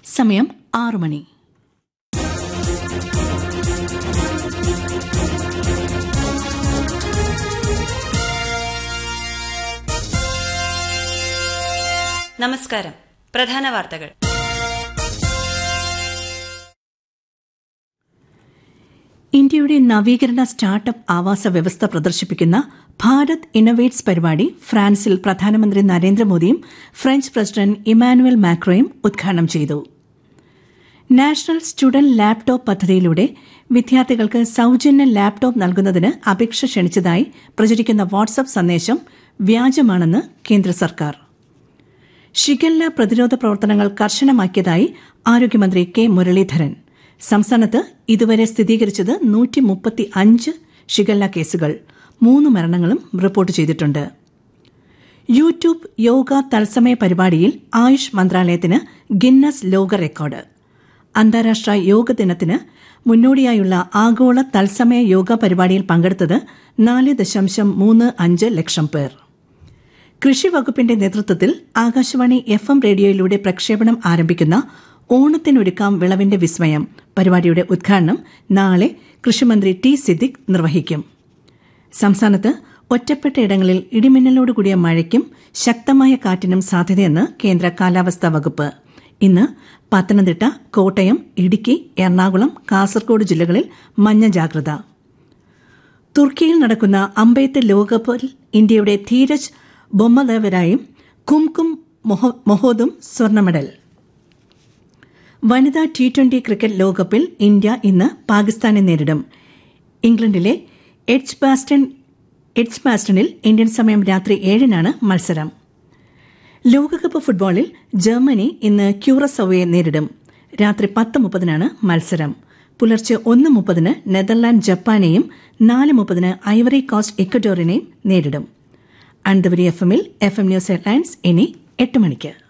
സമയം ആറു മണി നമസ്കാരം പ്രധാന വാർത്തകൾ ഇന്ത്യയുടെ നവീകരണ സ്റ്റാർട്ടപ്പ് ആവാസ വ്യവസ്ഥ പ്രദർശിപ്പിക്കുന്ന ഭാരത് ഇന്നൊവേറ്റ്സ് പരിപാടി ഫ്രാൻസിൽ പ്രധാനമന്ത്രി നരേന്ദ്രമോദിയും ഫ്രഞ്ച് പ്രസിഡന്റ് ഇമാനുവൽ മാക്രോയും ഉദ്ഘാടനം ചെയ്തു നാഷണൽ സ്റ്റുഡന്റ് ലാപ്ടോപ്പ് പദ്ധതിയിലൂടെ വിദ്യാർത്ഥികൾക്ക് സൌജന്യ ലാപ്ടോപ്പ് നൽകുന്നതിന് അപേക്ഷ ക്ഷണിച്ചതായി പ്രചരിക്കുന്ന വാട്സ്ആപ്പ് സന്ദേശം വ്യാജമാണെന്ന് കേന്ദ്ര സർക്കാർ ഷിഗല്ല പ്രതിരോധ പ്രവർത്തനങ്ങൾ കർശനമാക്കിയതായി ആരോഗ്യമന്ത്രി കെ മുരളീധരൻ സംസ്ഥാനത്ത് ഇതുവരെ സ്ഥിരീകരിച്ചത് നൂറ്റി മുപ്പത്തി അഞ്ച് ഷിഗല്ല കേസുകൾ മൂന്ന് മരണങ്ങളും റിപ്പോർട്ട് ചെയ്തിട്ടുണ്ട് യൂട്യൂബ് യോഗ തത്സമയ പരിപാടിയിൽ ആയുഷ് മന്ത്രാലയത്തിന് ഗിന്നസ് ലോക റെക്കോർഡ് അന്താരാഷ്ട്ര യോഗ ദിനത്തിന് മുന്നോടിയായുള്ള ആഗോള തത്സമയ യോഗ പരിപാടിയിൽ പങ്കെടുത്തത് നാല് ദശാംശം മൂന്ന് അഞ്ച് ലക്ഷം പേർ കൃഷി വകുപ്പിന്റെ നേതൃത്വത്തിൽ ആകാശവാണി എഫ് എം റേഡിയോയിലൂടെ പ്രക്ഷേപണം ആരംഭിക്കുന്ന ഓണത്തിനൊരുക്കാം വിളവിന്റെ വിസ്മയം പരിപാടിയുടെ ഉദ്ഘാടനം നാളെ കൃഷിമന്ത്രി ടി സിദ്ദിഖ് നിർവഹിക്കും സംസ്ഥാനത്ത് ഒറ്റപ്പെട്ടയിടങ്ങളിൽ ഇടിമിന്നലോടുകൂടിയ മഴയ്ക്കും ശക്തമായ കാറ്റിനും സാധ്യതയെന്ന് കേന്ദ്ര കാലാവസ്ഥാ വകുപ്പ് ഇന്ന് പത്തനംതിട്ട കോട്ടയം ഇടുക്കി എറണാകുളം കാസർഗോഡ് ജില്ലകളിൽ മഞ്ഞ ജാഗ്രത തുർക്കിയിൽ നടക്കുന്ന അമ്പെയ്ത്ത് ലോകകപ്പിൽ ഇന്ത്യയുടെ ധീരജ് ബൊമ്മദേവരായും കുംകും മൊഹോദും സ്വർണ്ണ മെഡൽ വനിതാ ടി ട്വന്റി ക്രിക്കറ്റ് ലോകകപ്പിൽ ഇന്ത്യ ഇന്ന് പാകിസ്ഥാനെ നേരിടും ഇംഗ്ലണ്ടിലെ എഡ്ജ് ബാസ്റ്റൺ എഡ്ജ് ബാസ്റ്റണിൽ ഇന്ത്യൻ സമയം രാത്രി ഏഴിനാണ് മത്സരം ലോകകപ്പ് ഫുട്ബോളിൽ ജർമ്മനി ഇന്ന് ക്യൂറസോവയെ നേരിടും രാത്രി പത്ത് മുപ്പതിനാണ് മത്സരം പുലർച്ചെ ഒന്ന് മുപ്പതിന് നെതർലാൻഡ് ജപ്പാനെയും നാല് മുപ്പതിന് ഐവറി കോസ്റ്റ് ഇക്വഡോറിനെയും നേരിടും അനന്തപുരി എഫ് എമ്മിൽ എഫ് എം ന്യൂസ് ഹെഡ്ലൈൻസ് ഇനി എട്ട് മണിക്ക്